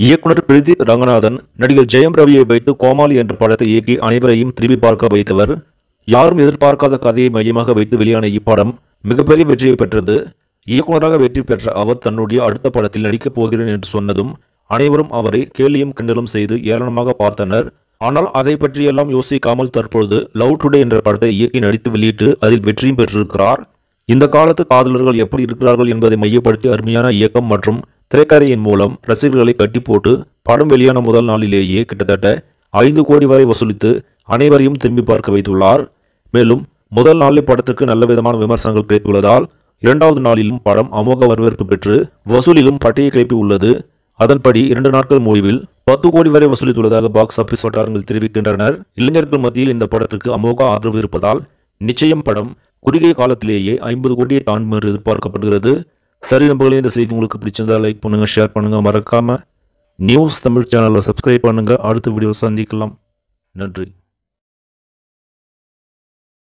இயக்குனர் பிரதீப் ரங்கநாதன் நடிகர் ஜெயம் ரவியை வைத்து கோமாளி என்ற படத்தை இயக்கி அனைவரையும் திரும்பி பார்க்க வைத்தவர் யாரும் எதிர்பார்க்காத கதையை மையமாக வைத்து வெளியான இப்படம் மிகப்பெரிய வெற்றியை பெற்றது இயக்குனராக வெற்றி பெற்ற அவர் தன்னுடைய அடுத்த படத்தில் நடிக்கப் போகிறேன் என்று சொன்னதும் அனைவரும் அவரை கேலியும் கிண்டலும் செய்து ஏளனமாக பார்த்தனர் ஆனால் அதை பற்றியெல்லாம் யோசிக்காமல் தற்பொழுது லவ் டுடே என்ற படத்தை இயக்கி நடித்து வெளியிட்டு அதில் வெற்றியும் பெற்றிருக்கிறார் இந்த காலத்து காதலர்கள் எப்படி இருக்கிறார்கள் என்பதை மையப்படுத்தி அருமையான இயக்கம் மற்றும் திரைக்கதையின் மூலம் ரசிகர்களை கட்டி போட்டு படம் வெளியான முதல் நாளிலேயே கிட்டத்தட்ட ஐந்து கோடி வரை வசூலித்து அனைவரையும் திரும்பி பார்க்க வைத்துள்ளார் மேலும் முதல் நாளில் படத்திற்கு நல்ல விதமான விமர்சனங்கள் கிடைத்துள்ளதால் இரண்டாவது நாளிலும் படம் அமோக வரவேற்பு பெற்று வசூலிலும் பட்டையை கிளப்பி உள்ளது அதன்படி இரண்டு நாட்கள் முடிவில் பத்து கோடி வரை வசூலித்துள்ளதாக பாக்ஸ் ஆபீஸ் வட்டாரங்கள் தெரிவிக்கின்றனர் இளைஞர்கள் மத்தியில் இந்த படத்திற்கு அமோக ஆதரவு இருப்பதால் நிச்சயம் படம் குறுகிய காலத்திலேயே ஐம்பது கோடியை தாண்டும் என்று எதிர்பார்க்கப்படுகிறது சரி நம்பர்களே இந்த செய்தி உங்களுக்கு பிடிச்சிருந்தா லைக் பண்ணுங்க ஷேர் பண்ணுங்க மறக்காம நியூஸ் தமிழ் சேனலை சப்ஸ்கிரைப் பண்ணுங்க அடுத்த வீடியோ சந்திக்கலாம் நன்றி